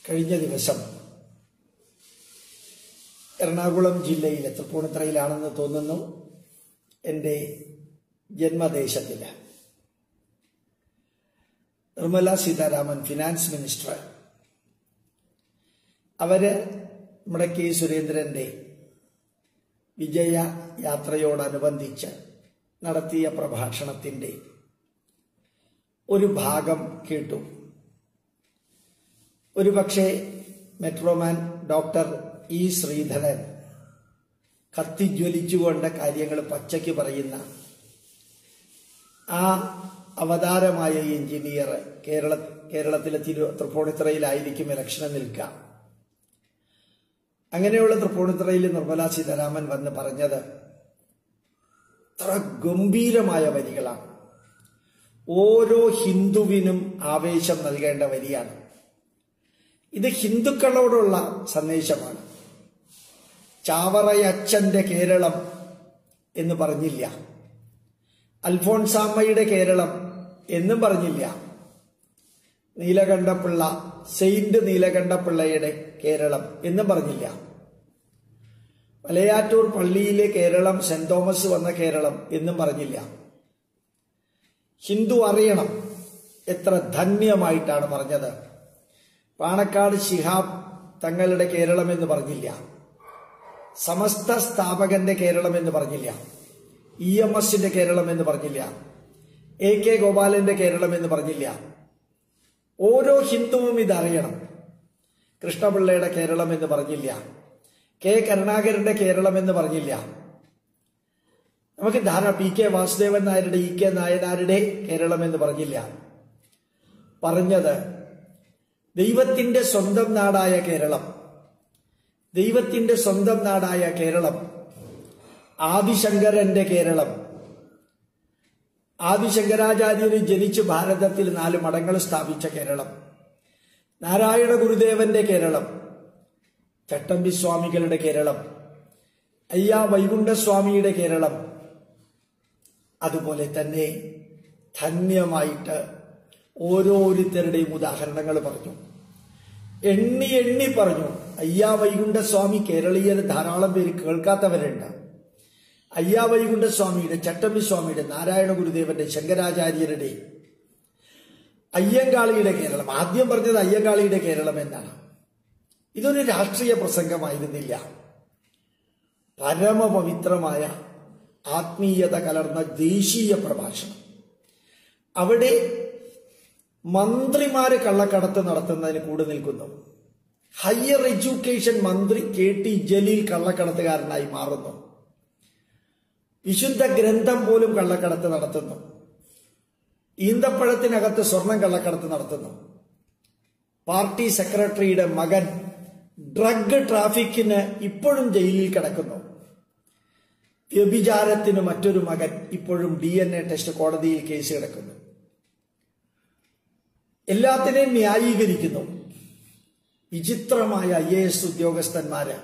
കഴിഞ്ഞ ദിവസം എറണാകുളം ജില്ലയിലെ തൃപ്പൂണിത്തറയിലാണെന്ന് തോന്നുന്നു എൻ്റെ ജന്മദേശത്തിൽ നിർമ്മല സീതാരാമൻ ഫിനാൻസ് മിനിസ്റ്റർ അവര് നമ്മുടെ കെ സുരേന്ദ്രന്റെ വിജയ യാത്രയോടനുബന്ധിച്ച് നടത്തിയ പ്രഭാഷണത്തിന്റെ ഒരു ഭാഗം കേട്ടു ഒരുപക്ഷെ മെട്രോമാൻ ഡോക്ടർ ഇ ശ്രീധരൻ കത്തിജ്വലിച്ചുകൊണ്ട് കാര്യങ്ങൾ പച്ചയ്ക്ക് പറയുന്ന ആ അവതാരമായ എഞ്ചിനീയർ കേരള കേരളത്തിലെ തിരു തൃപ്പൂണിത്തറയിലായിരിക്കും ഇലക്ഷന് നിൽക്കുക അങ്ങനെയുള്ള തൃപ്പൂണിത്തറയിൽ നിർമ്മല സീതാരാമൻ വന്ന് പറഞ്ഞത് അത്ര ഗംഭീരമായ വരികളാണ് ഓരോ ഹിന്ദുവിനും ആവേശം നൽകേണ്ട വരിയാണ് ഇത് ഹിന്ദുക്കളോടുള്ള സന്ദേശമാണ് ചാവറയച്ചന്റെ കേരളം എന്ന് പറഞ്ഞില്ല അൽഫോൺസാമ്മയുടെ കേരളം എന്നും പറഞ്ഞില്ല നീലകണ്ഠപിള്ള സെയിന്റ് നീലകണ്ഠപിള്ളയുടെ കേരളം എന്നും പറഞ്ഞില്ല മലയാറ്റൂർ പള്ളിയിലെ കേരളം സെന്റ് തോമസ് വന്ന കേരളം എന്നും പറഞ്ഞില്ല ഹിന്ദു അറിയണം എത്ര ധന്യമായിട്ടാണ് പറഞ്ഞത് പാണക്കാട് ശിഹാബ് തങ്ങളുടെ കേരളം എന്ന് പറഞ്ഞില്ല സമസ്ത സ്ഥാപകന്റെ കേരളം എന്ന് പറഞ്ഞില്ല ഇ എം എസിന്റെ കേരളം എന്ന് പറഞ്ഞില്ല എ കെ ഗോപാലന്റെ കേരളം എന്ന് പറഞ്ഞില്ല ഓരോ ഹിന്ദുവും ഇതറിയണം കൃഷ്ണപിള്ളയുടെ കേരളം എന്ന് പറഞ്ഞില്ല കെ കരുണാകരന്റെ കേരളം എന്ന് പറഞ്ഞില്ല നമുക്ക് ധാരാ പി കെ വാസുദേവൻ നായരുടെ ഇ കെ നായനാരുടെ കേരളം എന്ന് പറഞ്ഞില്ല പറഞ്ഞത് ദൈവത്തിന്റെ സ്വന്തം നാടായ കേരളം ദൈവത്തിന്റെ സ്വന്തം നാടായ കേരളം ആദിശങ്കരന്റെ കേരളം ആദിശങ്കരാചാര്യന് ജനിച്ച് ഭാരതത്തിൽ നാല് മഠങ്ങൾ സ്ഥാപിച്ച കേരളം നാരായണ ഗുരുദേവന്റെ കേരളം ചട്ടമ്പി സ്വാമികളുടെ കേരളം അയ്യാ വൈകുണ്ഠസ്വാമിയുടെ കേരളം അതുപോലെ തന്നെ ധന്യമായിട്ട് ഓരോരുത്തരുടെയും ഉദാഹരണങ്ങൾ പറഞ്ഞു എണ്ണി എണ്ണി പറഞ്ഞു അയ്യാ വൈകുണ്ഠസ്വാമി കേരളീയർ ധാരാളം പേര് കേൾക്കാത്തവരുണ്ട് അയ്യാ വൈകുണ്ഠസ്വാമിയുടെ ചട്ടമ്പി സ്വാമിയുടെ നാരായണ ഗുരുദേവന്റെ ശങ്കരാചാര്യരുടെ അയ്യങ്കാളിയുടെ കേരളം ആദ്യം പറഞ്ഞത് അയ്യങ്കാളിയുടെ കേരളം എന്നാണ് ഇതൊരു രാഷ്ട്രീയ പ്രസംഗമായിരുന്നില്ല പരമപവിത്രമായ ആത്മീയത കലർന്ന ദേശീയ പ്രഭാഷണം അവിടെ മന്ത്രിമാര് കള്ളക്കടത്ത് നടത്തുന്നതിന് കൂടെ നിൽക്കുന്നു ഹയർ എഡ്യൂക്കേഷൻ മന്ത്രി കെ ടി ജലീൽ കള്ളക്കടത്തുകാരനായി മാറുന്നു വിശുദ്ധ ഗ്രന്ഥം പോലും കള്ളക്കടത്ത് നടത്തുന്നു ഈന്തപ്പഴത്തിനകത്ത് സ്വർണം കള്ളക്കടത്ത് നടത്തുന്നു പാർട്ടി സെക്രട്ടറിയുടെ മകൻ ഡ്രഗ് ട്രാഫിക്കിന് ഇപ്പോഴും ജയിലിൽ കിടക്കുന്നു വ്യഭിചാരത്തിന് മറ്റൊരു മകൻ ഇപ്പോഴും ഡി എൻ എ ടെസ്റ്റ് കോടതിയിൽ കേസ് കിടക്കുന്നു എല്ലാത്തിനെയും ന്യായീകരിക്കുന്നു വിചിത്രമായ ഐ എ എസ് ഉദ്യോഗസ്ഥന്മാര്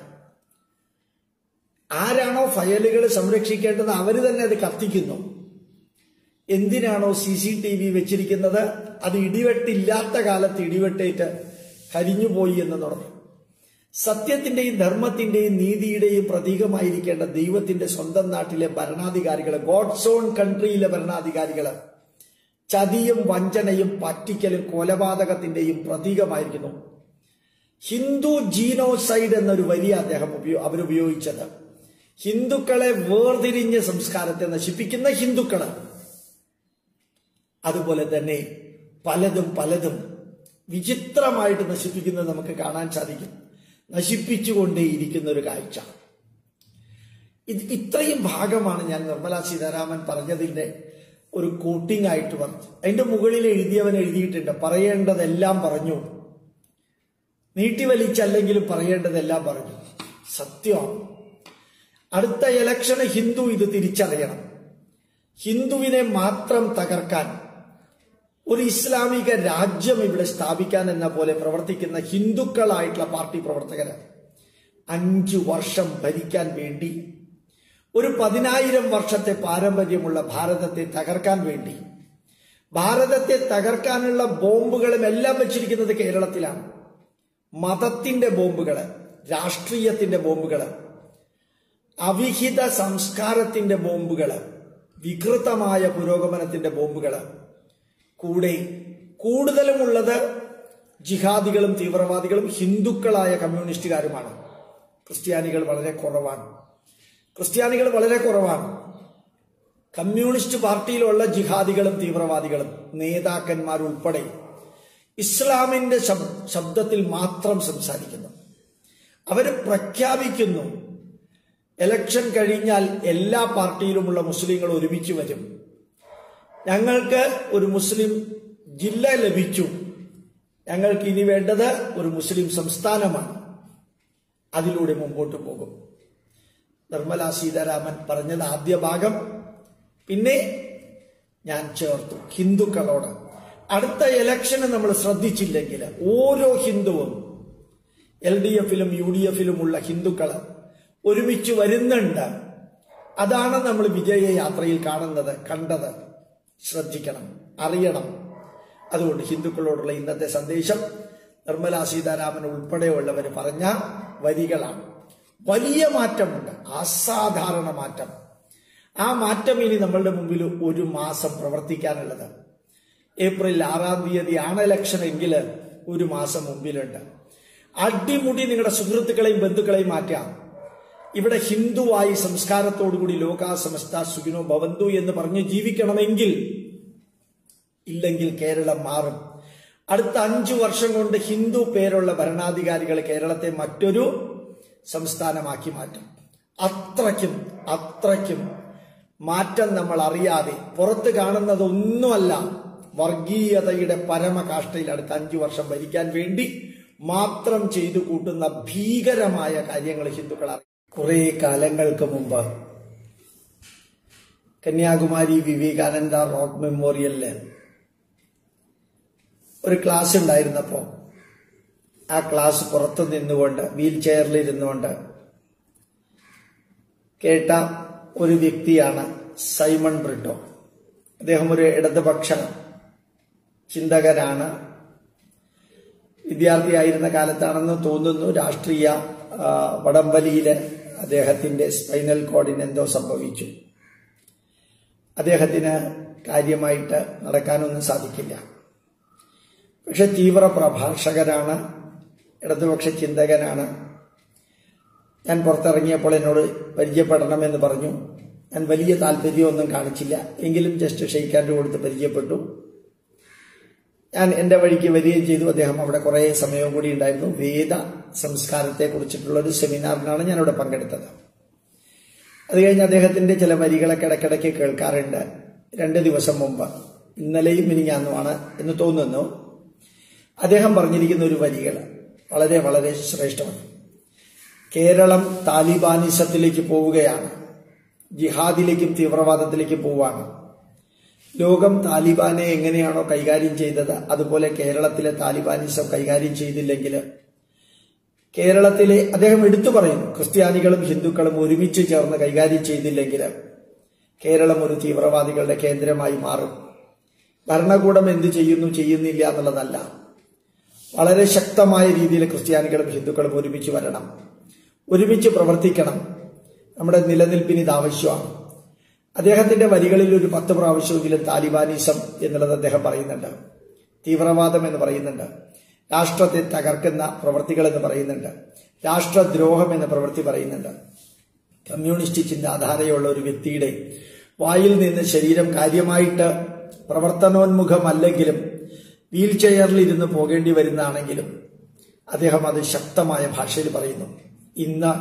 ആരാണോ ഫയലുകൾ സംരക്ഷിക്കേണ്ടത് അവർ തന്നെ അത് കത്തിക്കുന്നു എന്തിനാണോ സി സി ടി വി വെച്ചിരിക്കുന്നത് അത് ഇടിവെട്ടില്ലാത്ത കാലത്ത് ഇടിവെട്ടേറ്റ് കരിഞ്ഞുപോയി എന്ന് പറഞ്ഞു സത്യത്തിന്റെയും ധർമ്മത്തിന്റെയും നീതിയുടെയും പ്രതീകമായിരിക്കേണ്ട ദൈവത്തിന്റെ സ്വന്തം നാട്ടിലെ ഭരണാധികാരികള് ഗോഡ്സ് ഓൺ കൺട്രിയിലെ ഭരണാധികാരികള് ചതിയും വഞ്ചനയും പറ്റിക്കലും കൊലപാതകത്തിന്റെയും പ്രതീകമായിരിക്കുന്നു ഹിന്ദു ജീനോസൈഡ് എന്നൊരു വരിയ അദ്ദേഹം അവരുപയോഗിച്ചത് ഹിന്ദുക്കളെ വേർതിരിഞ്ഞ് സംസ്കാരത്തെ നശിപ്പിക്കുന്ന ഹിന്ദുക്കള് അതുപോലെ തന്നെ പലതും പലതും വിചിത്രമായിട്ട് നശിപ്പിക്കുന്നത് നമുക്ക് കാണാൻ സാധിക്കും നശിപ്പിച്ചുകൊണ്ടേയിരിക്കുന്ന ഒരു കാഴ്ച ഇത് ഇത്രയും ഭാഗമാണ് ഞാൻ നിർമ്മല സീതാരാമൻ പറഞ്ഞതിന്റെ ഒരു കോട്ടിംഗ് ആയിട്ട് പറഞ്ഞു അതിന്റെ മുകളിൽ എഴുതിയവൻ എഴുതിയിട്ടുണ്ട് പറയേണ്ടതെല്ലാം പറഞ്ഞു നീട്ടിവലിച്ചല്ലെങ്കിലും പറയേണ്ടതെല്ലാം പറഞ്ഞു സത്യമാണ് അടുത്ത ഇലക്ഷന് ഹിന്ദു ഇത് തിരിച്ചറിയണം ഹിന്ദുവിനെ മാത്രം തകർക്കാൻ ഒരു ഇസ്ലാമിക രാജ്യം ഇവിടെ സ്ഥാപിക്കാൻ എന്ന പോലെ പ്രവർത്തിക്കുന്ന ഹിന്ദുക്കളായിട്ടുള്ള പാർട്ടി പ്രവർത്തകര് അഞ്ചു വർഷം ഭരിക്കാൻ വേണ്ടി ഒരു പതിനായിരം വർഷത്തെ പാരമ്പര്യമുള്ള ഭാരതത്തെ തകർക്കാൻ വേണ്ടി ഭാരതത്തെ തകർക്കാനുള്ള ബോംബുകളും എല്ലാം വെച്ചിരിക്കുന്നത് കേരളത്തിലാണ് മതത്തിന്റെ ബോംബുകള് രാഷ്ട്രീയത്തിന്റെ ബോംബുകള് അവിഹിത സംസ്കാരത്തിന്റെ ബോംബുകള് വികൃതമായ പുരോഗമനത്തിന്റെ ബോംബുകള് കൂടെ കൂടുതലുമുള്ളത് ജിഹാദികളും തീവ്രവാദികളും ഹിന്ദുക്കളായ കമ്മ്യൂണിസ്റ്റുകാരുമാണ് ക്രിസ്ത്യാനികൾ വളരെ കുറവാണ് ക്രിസ്ത്യാനികൾ വളരെ കുറവാണ് കമ്മ്യൂണിസ്റ്റ് പാർട്ടിയിലുള്ള ജിഹാദികളും തീവ്രവാദികളും നേതാക്കന്മാരുൾപ്പെടെ ഇസ്ലാമിന്റെ ശബ്- ശബ്ദത്തിൽ മാത്രം സംസാരിക്കുന്നു അവർ പ്രഖ്യാപിക്കുന്നു ഇലക്ഷൻ കഴിഞ്ഞാൽ എല്ലാ പാർട്ടിയിലുമുള്ള മുസ്ലിങ്ങൾ ഒരുമിച്ച് വരും ഞങ്ങൾക്ക് ഒരു മുസ്ലിം ജില്ല ലഭിച്ചു ഞങ്ങൾക്ക് ഇനി വേണ്ടത് ഒരു മുസ്ലിം സംസ്ഥാനമാണ് അതിലൂടെ മുമ്പോട്ട് പോകും നിർമ്മല സീതാരാമൻ പറഞ്ഞത് ആദ്യ ഭാഗം പിന്നെ ഞാൻ ചേർത്തു ഹിന്ദുക്കളോട് അടുത്ത ഇലക്ഷന് നമ്മൾ ശ്രദ്ധിച്ചില്ലെങ്കിൽ ഓരോ ഹിന്ദുവും എൽ ഡി എഫിലും യു ഡി എഫിലുമുള്ള ഹിന്ദുക്കള് ഒരുമിച്ച് വരുന്നുണ്ട് അതാണ് നമ്മൾ വിജയ യാത്രയിൽ കാണുന്നത് കണ്ടത് ശ്രദ്ധിക്കണം അറിയണം അതുകൊണ്ട് ഹിന്ദുക്കളോടുള്ള ഇന്നത്തെ സന്ദേശം നിർമ്മല സീതാരാമൻ ഉൾപ്പെടെയുള്ളവർ പറഞ്ഞ വരികളാണ് വലിയ മാറ്റമുണ്ട് അസാധാരണ മാറ്റം ആ മാറ്റം ഇനി നമ്മളുടെ മുമ്പിൽ ഒരു മാസം പ്രവർത്തിക്കാനുള്ളത് ഏപ്രിൽ ആറാം തീയതി ആണ് ഇലക്ഷൻ എങ്കിൽ ഒരു മാസം മുമ്പിലുണ്ട് അടിമുടി നിങ്ങളുടെ സുഹൃത്തുക്കളെയും ബന്ധുക്കളെയും മാറ്റാം ഇവിടെ ഹിന്ദുവായി സംസ്കാരത്തോടുകൂടി ലോകാ സമസ്ത സുഖിനോ ഭവന്തു എന്ന് പറഞ്ഞ് ജീവിക്കണമെങ്കിൽ ഇല്ലെങ്കിൽ കേരളം മാറും അടുത്ത അഞ്ചു വർഷം കൊണ്ട് ഹിന്ദു പേരുള്ള ഭരണാധികാരികൾ കേരളത്തെ മറ്റൊരു സംസ്ഥാനമാക്കി മാറ്റും അത്രയ്ക്കും അത്രയ്ക്കും മാറ്റം നമ്മൾ അറിയാതെ പുറത്ത് കാണുന്നതൊന്നുമല്ല വർഗീയതയുടെ പരമകാഷ്ഠയിൽ അടുത്ത അഞ്ചു വർഷം ഭരിക്കാൻ വേണ്ടി മാത്രം ചെയ്തു കൂട്ടുന്ന ഭീകരമായ കാര്യങ്ങൾ ഹിന്ദുക്കൾ അറിയും കുറെ കാലങ്ങൾക്ക് മുമ്പ് കന്യാകുമാരി വിവേകാനന്ദ റോക്ക് മെമ്മോറിയലില് ഒരു ക്ലാസ് ഉണ്ടായിരുന്നപ്പോ ആ ക്ലാസ് പുറത്തു നിന്നുകൊണ്ട് വീൽ ചെയറിൽ ഇരുന്നുകൊണ്ട് കേട്ട ഒരു വ്യക്തിയാണ് സൈമൺ ബ്രിട്ടോ അദ്ദേഹം ഒരു ഇടതുപക്ഷ ചിന്തകനാണ് വിദ്യാർത്ഥിയായിരുന്ന കാലത്താണെന്ന് തോന്നുന്നു രാഷ്ട്രീയ ആ, വടംവലിയില് അദ്ദേഹത്തിന്റെ സ്പൈനൽ കോഡിന് എന്തോ സംഭവിച്ചു അദ്ദേഹത്തിന് കാര്യമായിട്ട് നടക്കാനൊന്നും സാധിക്കില്ല പക്ഷെ തീവ്ര പ്രഭാഷകനാണ് ഇടതുപക്ഷ ചിന്തകനാണ് ഞാൻ പുറത്തിറങ്ങിയപ്പോൾ എന്നോട് പരിചയപ്പെടണമെന്ന് പറഞ്ഞു ഞാൻ വലിയ താല്പര്യമൊന്നും കാണിച്ചില്ല എങ്കിലും ജസ്റ്റ് ഷെയ്ക്കാൻ്റെ കൊടുത്ത് പരിചയപ്പെട്ടു ഞാൻ എൻ്റെ വഴിക്ക് വരികയും ചെയ്തു അദ്ദേഹം അവിടെ കുറേ സമയവും കൂടി ഉണ്ടായിരുന്നു വേദ സംസ്കാരത്തെ കുറിച്ചിട്ടുള്ള ഒരു സെമിനാറിനാണ് ഞാൻ അവിടെ പങ്കെടുത്തത് അത് കഴിഞ്ഞ് അദ്ദേഹത്തിന്റെ ചില വരികളൊക്കെ ഇടയ്ക്കിടയ്ക്ക് കേൾക്കാറുണ്ട് രണ്ട് ദിവസം മുമ്പ് ഇന്നലെയും മിനിഞ്ഞാന്നുമാണ് എന്ന് തോന്നുന്നു അദ്ദേഹം പറഞ്ഞിരിക്കുന്ന ഒരു വരികൾ വളരെ വളരെ ശ്രേഷ്ഠമാണ് കേരളം താലിബാനിസത്തിലേക്ക് പോവുകയാണ് ജിഹാദിലേക്കും തീവ്രവാദത്തിലേക്കും പോവാണ് ലോകം താലിബാനെ എങ്ങനെയാണോ കൈകാര്യം ചെയ്തത് അതുപോലെ കേരളത്തിലെ താലിബാനിസം കൈകാര്യം ചെയ്തില്ലെങ്കിൽ കേരളത്തിലെ അദ്ദേഹം എടുത്തു പറയുന്നു ക്രിസ്ത്യാനികളും ഹിന്ദുക്കളും ഒരുമിച്ച് ചേർന്ന് കൈകാര്യം ചെയ്തില്ലെങ്കിൽ കേരളം ഒരു തീവ്രവാദികളുടെ കേന്ദ്രമായി മാറും ഭരണകൂടം എന്ത് ചെയ്യുന്നു ചെയ്യുന്നില്ല എന്നുള്ളതല്ല വളരെ ശക്തമായ രീതിയിൽ ക്രിസ്ത്യാനികളും ഹിന്ദുക്കളും ഒരുമിച്ച് വരണം ഒരുമിച്ച് പ്രവർത്തിക്കണം നമ്മുടെ നിലനിൽപ്പിന് ഇത് ആവശ്യമാണ് അദ്ദേഹത്തിന്റെ വരികളിൽ ഒരു പത്ത് പ്രാവശ്യമെങ്കിലും താലിബാനിസം എന്നുള്ളത് അദ്ദേഹം പറയുന്നുണ്ട് തീവ്രവാദം എന്ന് പറയുന്നുണ്ട് രാഷ്ട്രത്തെ തകർക്കുന്ന പ്രവൃത്തികൾ എന്ന് പറയുന്നുണ്ട് രാഷ്ട്രദ്രോഹം എന്ന പ്രവൃത്തി പറയുന്നുണ്ട് കമ്മ്യൂണിസ്റ്റ് ചിന്താധാരയുള്ള ഒരു വ്യക്തിയുടെ വായിൽ നിന്ന് ശരീരം കാര്യമായിട്ട് പ്രവർത്തനോന്മുഖമല്ലെങ്കിലും വീൽ ചെയറിൽ ഇരുന്ന് പോകേണ്ടി വരുന്നതാണെങ്കിലും അദ്ദേഹം അത് ശക്തമായ ഭാഷയിൽ പറയുന്നു ഇന്ന്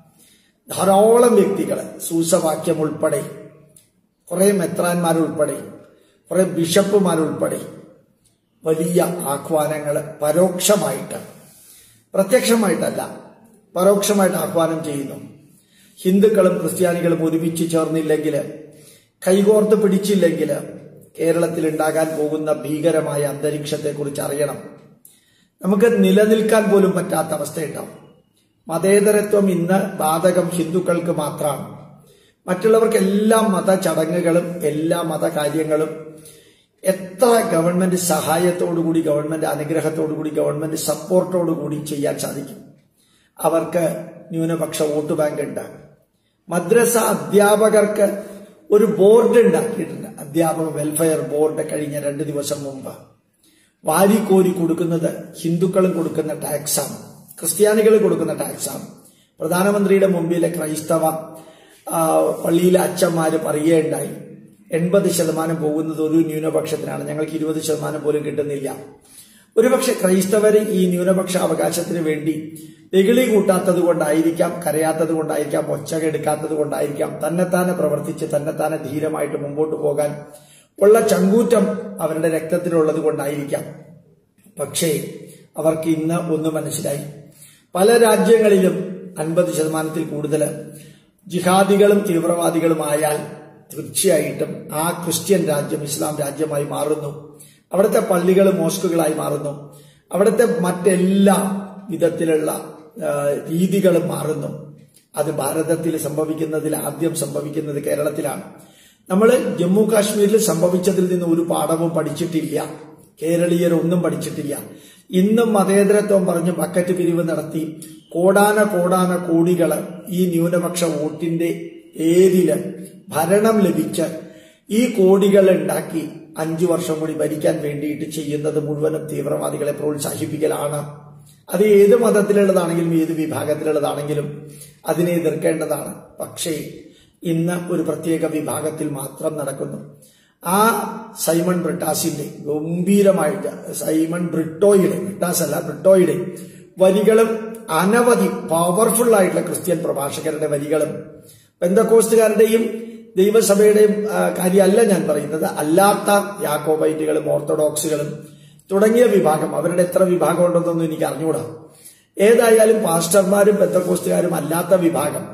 ധാരാളം വ്യക്തികൾ സൂസവാക്യം ഉൾപ്പെടെ കുറെ മെത്രാന്മാരുൾപ്പെടെ കുറെ ബിഷപ്പുമാരുൾപ്പെടെ വലിയ ആഹ്വാനങ്ങൾ പരോക്ഷമായിട്ട് പ്രത്യക്ഷമായിട്ടല്ല പരോക്ഷമായിട്ട് ആഹ്വാനം ചെയ്യുന്നു ഹിന്ദുക്കളും ക്രിസ്ത്യാനികളും ഒരുമിച്ച് ചേർന്നില്ലെങ്കിൽ കൈകോർത്ത് പിടിച്ചില്ലെങ്കിൽ കേരളത്തിൽ ഉണ്ടാകാൻ പോകുന്ന ഭീകരമായ അന്തരീക്ഷത്തെക്കുറിച്ച് അറിയണം നമുക്ക് നിലനിൽക്കാൻ പോലും പറ്റാത്ത അവസ്ഥയുണ്ടാവും മതേതരത്വം ഇന്ന് ബാധകം ഹിന്ദുക്കൾക്ക് മാത്രമാണ് മറ്റുള്ളവർക്ക് എല്ലാ മത ചടങ്ങുകളും എല്ലാ മതകാര്യങ്ങളും എത്ര ഗവൺമെന്റ് സഹായത്തോടുകൂടി ഗവൺമെന്റ് അനുഗ്രഹത്തോടുകൂടി ഗവൺമെന്റ് സപ്പോർട്ടോടുകൂടി ചെയ്യാൻ സാധിക്കും അവർക്ക് ന്യൂനപക്ഷ വോട്ട് ബാങ്ക് ഉണ്ട് മദ്രസ അധ്യാപകർക്ക് ഒരു ബോർഡ് ഉണ്ടാക്കിയിട്ടുണ്ട് അധ്യാപക വെൽഫെയർ ബോർഡ് കഴിഞ്ഞ രണ്ട് ദിവസം മുമ്പ് വാരിക്കോരി കൊടുക്കുന്നത് ഹിന്ദുക്കളും കൊടുക്കുന്ന ടാക്സാണ് ക്രിസ്ത്യാനികൾ കൊടുക്കുന്ന ടാക്സാണ് പ്രധാനമന്ത്രിയുടെ മുമ്പിലെ ക്രൈസ്തവ ആ, പള്ളിയിലെ അച്ഛന്മാര് പറയുകയുണ്ടായി എൺപത് ശതമാനം പോകുന്നത് ഒരു ന്യൂനപക്ഷത്തിനാണ് ഞങ്ങൾക്ക് ഇരുപത് ശതമാനം പോലും കിട്ടുന്നില്ല ഒരുപക്ഷെ ക്രൈസ്തവർ ഈ ന്യൂനപക്ഷ അവകാശത്തിന് വേണ്ടി വെകിളി കൂട്ടാത്തത് കൊണ്ടായിരിക്കാം കരയാത്തത് കൊണ്ടായിരിക്കാം ഒച്ചകെടുക്കാത്തത് കൊണ്ടായിരിക്കാം തന്നെത്താനെ പ്രവർത്തിച്ച് തന്നെത്താനെ ധീരമായിട്ട് മുമ്പോട്ട് പോകാൻ ഉള്ള ചങ്കൂറ്റം അവരുടെ രക്തത്തിലുള്ളത് കൊണ്ടായിരിക്കാം പക്ഷേ അവർക്ക് ഇന്ന് ഒന്ന് മനസ്സിലായി പല രാജ്യങ്ങളിലും അൻപത് ശതമാനത്തിൽ കൂടുതൽ ജിഹാദികളും തീവ്രവാദികളുമായാൽ തീർച്ചയായിട്ടും ആ ക്രിസ്ത്യൻ രാജ്യം ഇസ്ലാം രാജ്യമായി മാറുന്നു അവിടുത്തെ പള്ളികൾ മോസ്കുകളായി മാറുന്നു അവിടുത്തെ മറ്റെല്ലാ വിധത്തിലുള്ള ആ, രീതികളും മാറുന്നു അത് ഭാരതത്തിൽ സംഭവിക്കുന്നതിൽ ആദ്യം സംഭവിക്കുന്നത് കേരളത്തിലാണ് നമ്മൾ ജമ്മു കാശ്മീരിൽ സംഭവിച്ചതിൽ നിന്ന് ഒരു പാഠവും പഠിച്ചിട്ടില്ല കേരളീയർ ഒന്നും പഠിച്ചിട്ടില്ല ഇന്നും മതേതരത്വം പറഞ്ഞ് ബക്കറ്റ് പിരിവ് നടത്തി കോടാന കോടാന കോടികള് ഈ ന്യൂനപക്ഷ വോട്ടിന്റെ പേരില് ഭരണം ലഭിച്ച് ഈ കോടികൾ ഉണ്ടാക്കി അഞ്ചു വർഷം കൂടി ഭരിക്കാൻ വേണ്ടിയിട്ട് ചെയ്യുന്നത് മുഴുവനും തീവ്രവാദികളെ പ്രോത്സാഹിപ്പിക്കലാണ് അത് ഏത് മതത്തിലുള്ളതാണെങ്കിലും ഏത് വിഭാഗത്തിലുള്ളതാണെങ്കിലും അതിനെ എതിർക്കേണ്ടതാണ് പക്ഷേ ഇന്ന് ഒരു പ്രത്യേക വിഭാഗത്തിൽ മാത്രം നടക്കുന്നു ആ സൈമൺ ബ്രിട്ടാസിന്റെ ഗംഭീരമായിട്ട് സൈമൺ ബ്രിട്ടോയുടെ ബ്രിട്ടാസ് അല്ല ബ്രിട്ടോയുടെ വരികളും അനവധി പവർഫുൾ ആയിട്ടുള്ള ക്രിസ്ത്യൻ പ്രഭാഷകരുടെ വരികളും പെന്തക്കോസ്റ്റുകാരുടെയും ദൈവസഭയുടെയും ആ, കാര്യമല്ല ഞാൻ പറയുന്നത് അല്ലാത്ത യാക്കോബൈറ്റുകളും ഓർത്തഡോക്സുകളും തുടങ്ങിയ വിഭാഗം അവരുടെ എത്ര വിഭാഗം ഉണ്ടെന്നൊന്നും എനിക്ക് അറിഞ്ഞുകൂടാ ഏതായാലും പാസ്റ്റർമാരും പെന്തക്കോസ്റ്റുകാരും അല്ലാത്ത വിഭാഗം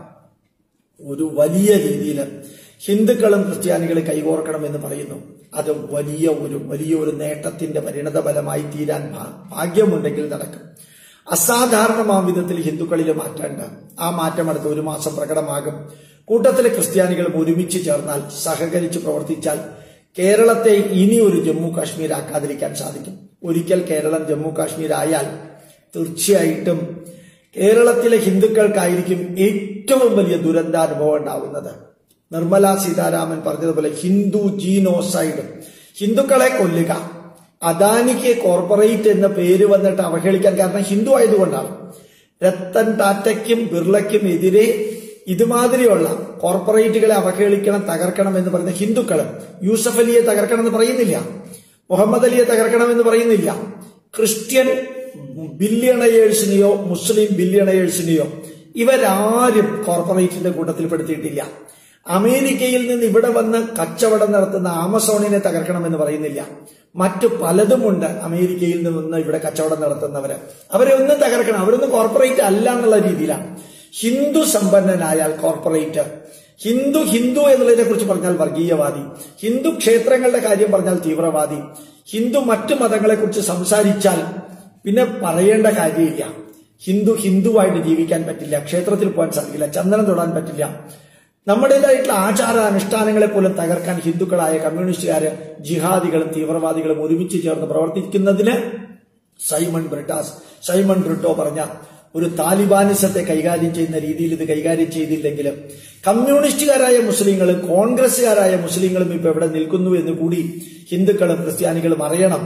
ഒരു വലിയ രീതിയിൽ ഹിന്ദുക്കളും ക്രിസ്ത്യാനികളും കൈകോർക്കണം എന്ന് പറയുന്നു അത് വലിയ ഒരു വലിയ ഒരു നേട്ടത്തിന്റെ പരിണത ഫലമായി തീരാൻ ഭാ- ഭാഗ്യമുണ്ടെങ്കിൽ നടക്കും അസാധാരണമാം വിധത്തിൽ ഹിന്ദുക്കളിൽ മാറ്റേണ്ട ആ മാറ്റം അടുത്ത ഒരു മാസം പ്രകടമാകും കൂട്ടത്തിലെ ക്രിസ്ത്യാനികളും ഒരുമിച്ച് ചേർന്നാൽ സഹകരിച്ച് പ്രവർത്തിച്ചാൽ കേരളത്തെ ഇനി ഒരു ജമ്മു കാശ്മീർ ആക്കാതിരിക്കാൻ സാധിക്കും ഒരിക്കൽ കേരളം ജമ്മു കാശ്മീർ ആയാൽ തീർച്ചയായിട്ടും കേരളത്തിലെ ഹിന്ദുക്കൾക്കായിരിക്കും ഏറ്റവും വലിയ ദുരന്താനുഭവം ഉണ്ടാവുന്നത് നിർമ്മല സീതാരാമൻ പറഞ്ഞതുപോലെ ഹിന്ദു ജീനോസൈഡ് ഹിന്ദുക്കളെ കൊല്ലുക അദാനിക്ക് കോർപ്പറേറ്റ് എന്ന പേര് വന്നിട്ട് അവഹേളിക്കാൻ കാരണം ഹിന്ദു ആയതുകൊണ്ടാണ് രത്തൻ ടാറ്റയ്ക്കും ബിർളയ്ക്കും എതിരെ ഇതുമാതിരിയുള്ള കോർപ്പറേറ്റുകളെ അവഹേളിക്കണം തകർക്കണം എന്ന് പറയുന്ന ഹിന്ദുക്കൾ യൂസഫ് അലിയെ തകർക്കണം എന്ന് പറയുന്നില്ല മുഹമ്മദ് അലിയെ തകർക്കണം എന്ന് പറയുന്നില്ല ക്രിസ്ത്യൻ ബില്യണയേഴ്സിനെയോ മുസ്ലിം ബില്യണയേഴ്സിനെയോ ഇവരാരും കോർപ്പറേറ്റിന്റെ കൂട്ടത്തിൽ പെടുത്തിയിട്ടില്ല അമേരിക്കയിൽ നിന്ന് ഇവിടെ വന്ന് കച്ചവടം നടത്തുന്ന ആമസോണിനെ തകർക്കണമെന്ന് പറയുന്നില്ല മറ്റു പലതുമുണ്ട് അമേരിക്കയിൽ നിന്ന് ഇവിടെ കച്ചവടം നടത്തുന്നവര് അവരെ ഒന്നും തകർക്കണം അവരൊന്നും കോർപ്പറേറ്റ് അല്ല എന്നുള്ള രീതിയിലാണ് ഹിന്ദു സമ്പന്നനായാൽ കോർപ്പറേറ്റ് ഹിന്ദു ഹിന്ദു എന്നുള്ളതിനെ കുറിച്ച് പറഞ്ഞാൽ വർഗീയവാദി ഹിന്ദു ക്ഷേത്രങ്ങളുടെ കാര്യം പറഞ്ഞാൽ തീവ്രവാദി ഹിന്ദു മറ്റു മതങ്ങളെ കുറിച്ച് സംസാരിച്ചാൽ പിന്നെ പറയേണ്ട കാര്യമില്ല ഹിന്ദു ഹിന്ദുവായിട്ട് ജീവിക്കാൻ പറ്റില്ല ക്ഷേത്രത്തിൽ പോകാൻ സാധിക്കില്ല ചന്ദനം തൊടാൻ പറ്റില്ല നമ്മുടേതായിട്ടുള്ള ആചാര അനുഷ്ഠാനങ്ങളെ പോലും തകർക്കാൻ ഹിന്ദുക്കളായ കമ്മ്യൂണിസ്റ്റുകാര് ജിഹാദികളും തീവ്രവാദികളും ഒരുമിച്ച് ചേർന്ന് പ്രവർത്തിക്കുന്നതിന് സൈമൺ ബ്രിട്ടാസ് സൈമൺ ബ്രിട്ടോ പറഞ്ഞ ഒരു താലിബാനിസത്തെ കൈകാര്യം ചെയ്യുന്ന രീതിയിൽ ഇത് കൈകാര്യം ചെയ്തില്ലെങ്കിലും കമ്മ്യൂണിസ്റ്റുകാരായ മുസ്ലിങ്ങളും കോൺഗ്രസുകാരായ മുസ്ലിങ്ങളും ഇപ്പൊ എവിടെ നിൽക്കുന്നു എന്ന് കൂടി ഹിന്ദുക്കളും ക്രിസ്ത്യാനികളും അറിയണം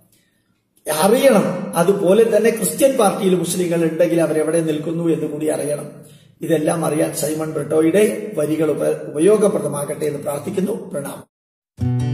അറിയണം അതുപോലെ തന്നെ ക്രിസ്ത്യൻ പാർട്ടിയിൽ മുസ്ലിങ്ങൾ ഉണ്ടെങ്കിൽ അവരെവിടെ നിൽക്കുന്നു എന്ന് കൂടി അറിയണം ഇതെല്ലാം അറിയാൻ സൈമൺ ബ്രിട്ടോയുടെ വരികൾ ഉപ- ഉപയോഗപ്രദമാകട്ടെ എന്ന് പ്രാർത്ഥിക്കുന്നു പ്രണാമം